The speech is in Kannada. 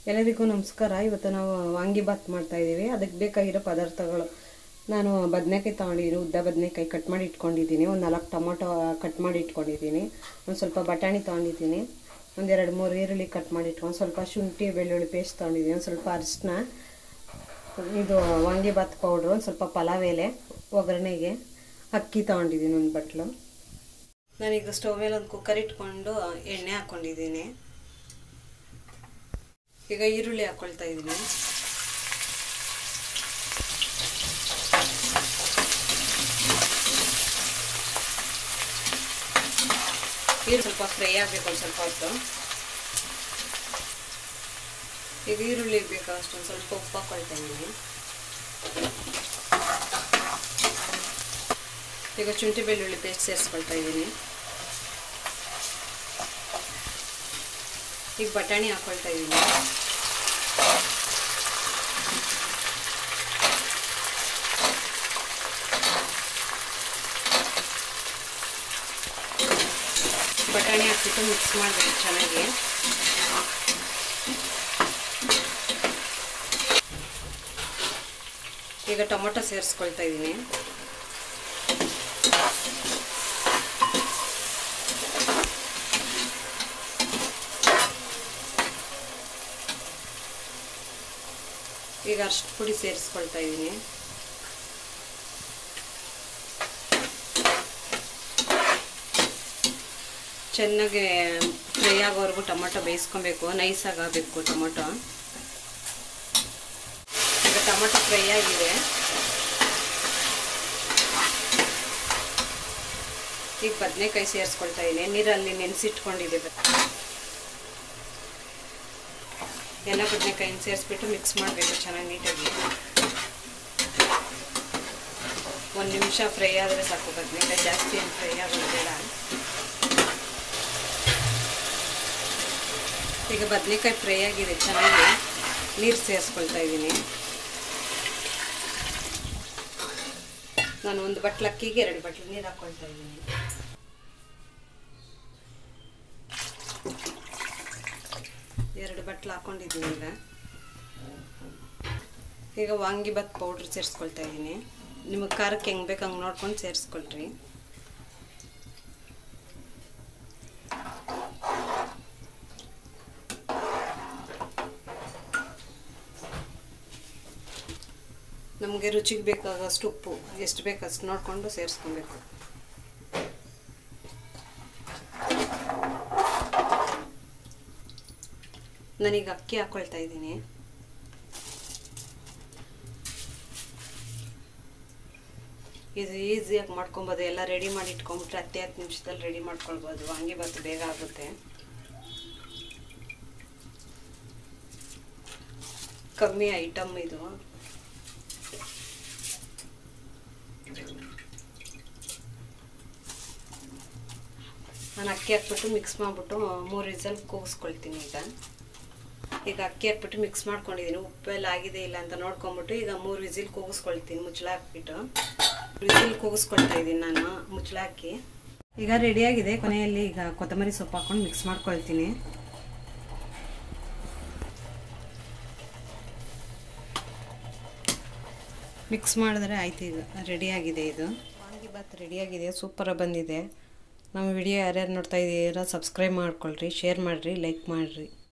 ಎಲ್ಲರಿಗೂ ನಮಸ್ಕಾರ ಇವತ್ತು ನಾವು ವಾಂಗಿಬಾತ್ ಮಾಡ್ತಾ ಇದ್ದೀವಿ ಅದಕ್ಕೆ ಬೇಕಾಗಿರೋ ಪದಾರ್ಥಗಳು ನಾನು ಬದನೆಕಾಯಿ ತೊಗೊಂಡಿದ್ದೀನಿ ಉದ್ದ ಬದನೆಕಾಯಿ ಕಟ್ ಮಾಡಿ ಇಟ್ಕೊಂಡಿದ್ದೀನಿ ಒಂದು ನಾಲ್ಕು ಟೊಮೊಟೊ ಕಟ್ ಮಾಡಿ ಇಟ್ಕೊಂಡಿದ್ದೀನಿ ಒಂದು ಸ್ವಲ್ಪ ಬಟಾಣಿ ತೊಗೊಂಡಿದ್ದೀನಿ ಒಂದೆರಡು ಮೂರು ಈರುಳ್ಳಿ ಕಟ್ ಮಾಡಿ ಇಟ್ಕೊಂಡು ಸ್ವಲ್ಪ ಶುಂಠಿ ಬೆಳ್ಳುಳ್ಳಿ ಪೇಸ್ಟ್ ತೊಗೊಂಡಿದ್ದೀನಿ ಒಂದು ಸ್ವಲ್ಪ ಅರಿಶಿನ ಇದು ವಾಂಗಿಬಾತ್ ಪೌಡ್ರು ಒಂದು ಸ್ವಲ್ಪ ಪಲಾವ್ ಎಲೆ ಒಗ್ಗರಣೆಗೆ ಅಕ್ಕಿ ತೊಗೊಂಡಿದ್ದೀನಿ ಒಂದು ಬಟ್ಲು ನಾನೀಗ ಸ್ಟವ್ ಮೇಲೆ ಒಂದು ಕುಕ್ಕರ್ ಇಟ್ಕೊಂಡು ಎಣ್ಣೆ ಹಾಕ್ಕೊಂಡಿದ್ದೀನಿ ಈಗ ಈರುಳ್ಳಿ ಹಾಕ್ಕೊಳ್ತಾ ಇದ್ದೀನಿ ಈರುಳ್ಳಿ ಸ್ವಲ್ಪ ಫ್ರೈ ಆಗಬೇಕು ಒಂದು ಸ್ವಲ್ಪ ಹೊತ್ತು ಈಗ ಈರುಳ್ಳಿ ಬೇಕು ಅಷ್ಟೊಂದು ಸ್ವಲ್ಪ ಉಪ್ಪು ಹಾಕ್ಕೊಳ್ತಾ ಇದ್ದೀನಿ ಈಗ ಶುಂಠಿ ಬೆಳ್ಳುಳ್ಳಿ ಪೇಸ್ಟ್ ಸೇರಿಸ್ಕೊಳ್ತಾ ಇದ್ದೀನಿ ಈಗ ಬಟಾಣಿ ಹಾಕ್ಕೊಳ್ತಾ ಇದ್ದೀನಿ ಬಟಾಣಿ ಹಾಕ್ಬಿಟ್ಟು ಮಿಕ್ಸ್ ಮಾಡಬೇಕು ಚೆನ್ನಾಗಿ ಈಗ ಟೊಮೊಟೊ ಸೇರಿಸ್ಕೊಳ್ತಾ ಇದ್ದೀನಿ ಈಗ ಅಷ್ಟು ಪುಡಿ ಸೇರಿಸ್ಕೊಳ್ತಾ ಇದ್ದೀನಿ ಚೆನ್ನಾಗಿ ಫ್ರೈ ಆಗೋವರೆಗೂ ಟೊಮೊಟೊ ಬೇಯಿಸ್ಕೊಬೇಕು ನೈಸಾಗಿ ಆಗಬೇಕು ಟೊಮೊಟೊ ಈಗ ಟೊಮೊಟೊ ಫ್ರೈ ಆಗಿದೆ ಈಗ ಬದನೆಕಾಯಿ ಸೇರಿಸ್ಕೊಳ್ತಾ ಇದ್ದೀನಿ ನೀರಲ್ಲಿ ನೆನೆಸಿಟ್ಕೊಂಡಿದೆ ಎಲ್ಲ ಬದನೆಕಾಯಿನ ಸೇರಿಸ್ಬಿಟ್ಟು ಮಿಕ್ಸ್ ಮಾಡಬೇಕು ಚೆನ್ನಾಗಿ ನೀಟಾಗಿ ಒಂದು ನಿಮಿಷ ಫ್ರೈ ಆದರೆ ಸಾಕು ಬದನೆಕಾಯಿ ಜಾಸ್ತಿ ಏನು ಫ್ರೈ ಆಗೋದು ಬೇಡ ಈಗ ಬದನೆಕಾಯಿ ಫ್ರೈ ಆಗಿದೆ ಚೆನ್ನಾಗಿ ನೀರು ಸೇರಿಸ್ಕೊಳ್ತಾ ಇದ್ದೀನಿ ನಾನು ಒಂದು ಬಟ್ಲು ಅಕ್ಕಿಗೆ ಎರಡು ಬಟ್ಲು ನೀರು ಹಾಕ್ಕೊಳ್ತಾ ಇದ್ದೀನಿ ಎರಡು ಬಟ್ಲು ಹಾಕ್ಕೊಂಡಿದ್ದೀನಿ ಈಗ ಈಗ ವಾಂಗಿಬಾತ್ ಪೌಡ್ರ್ ಸೇರಿಸ್ಕೊಳ್ತಾ ಇದ್ದೀನಿ ನಿಮಗೆ ಖಾರಕ್ಕೆ ಹೆಂಗೆ ಬೇಕು ಹಂಗೆ ನೋಡ್ಕೊಂಡು ಸೇರಿಸ್ಕೊಳ್ರಿ ನಮಗೆ ರುಚಿಗೆ ಬೇಕಾಗಷ್ಟು ಉಪ್ಪು ಎಷ್ಟು ಬೇಕು ಅಷ್ಟು ನೋಡಿಕೊಂಡು ಸೇರಿಸ್ಕೊಬೇಕು ನಾನೀಗ ಅಕ್ಕಿ ಹಾಕ್ಕೊಳ್ತಾ ಇದ್ದೀನಿ ಇದು ಈಸಿಯಾಗಿ ಮಾಡ್ಕೊಬೋದು ಎಲ್ಲ ರೆಡಿ ಮಾಡಿ ಇಟ್ಕೊಂಬಿಟ್ರೆ ಹತ್ತೇ ಹತ್ತು ನಿಮಿಷದಲ್ಲಿ ರೆಡಿ ಮಾಡ್ಕೊಳ್ಬೋದು ವಾಂಗಿಬಾತು ಬೇಗ ಆಗುತ್ತೆ ಕಮ್ಮಿ ಐಟಮ್ ಇದು ನಾನು ಅಕ್ಕಿ ಹಾಕ್ಬಿಟ್ಟು ಮಿಕ್ಸ್ ಮಾಡಿಬಿಟ್ಟು ಮೂರು ವಿಸಲ್ ಕೂಗಿಸ್ಕೊಳ್ತೀನಿ ಈಗ ಈಗ ಅಕ್ಕಿ ಹಾಕ್ಬಿಟ್ಟು ಮಿಕ್ಸ್ ಮಾಡ್ಕೊಂಡಿದ್ದೀನಿ ಉಪ್ಪೆಲ್ಲ ಆಗಿದೆ ಇಲ್ಲ ಅಂತ ನೋಡ್ಕೊಂಬಿಟ್ಟು ಈಗ ಮೂರು ವಿಸಿಲ್ ಕೂಗಿಸ್ಕೊಳ್ತೀನಿ ಮುಚ್ಚಳ ಹಾಕ್ಬಿಟ್ಟು ವಿಸಿಲ್ ಕೂಗಿಸ್ಕೊಳ್ತಾ ಇದ್ದೀನಿ ನಾನು ಮುಚ್ಚಳ ಹಾಕಿ ಈಗ ರೆಡಿಯಾಗಿದೆ ಕೊನೆಯಲ್ಲಿ ಈಗ ಕೊತ್ತಂಬರಿ ಸೊಪ್ಪು ಹಾಕ್ಕೊಂಡು ಮಿಕ್ಸ್ ಮಾಡ್ಕೊಳ್ತೀನಿ ಮಿಕ್ಸ್ ಮಾಡಿದ್ರೆ ಆಯ್ತು ಈಗ ರೆಡಿಯಾಗಿದೆ ಇದು ವಾಂಗಿಬಾತ್ ರೆಡಿಯಾಗಿದೆ ಸೂಪರಾಗಿ ಬಂದಿದೆ ನಮ್ಮ ವಿಡಿಯೋ ಯಾರ್ಯಾರು ನೋಡ್ತಾ ಇದ್ದೀರಾ ಸಬ್ಸ್ಕ್ರೈಬ್ ಮಾಡ್ಕೊಳ್ರಿ ಶೇರ್ ಮಾಡಿರಿ ಲೈಕ್ ಮಾಡಿರಿ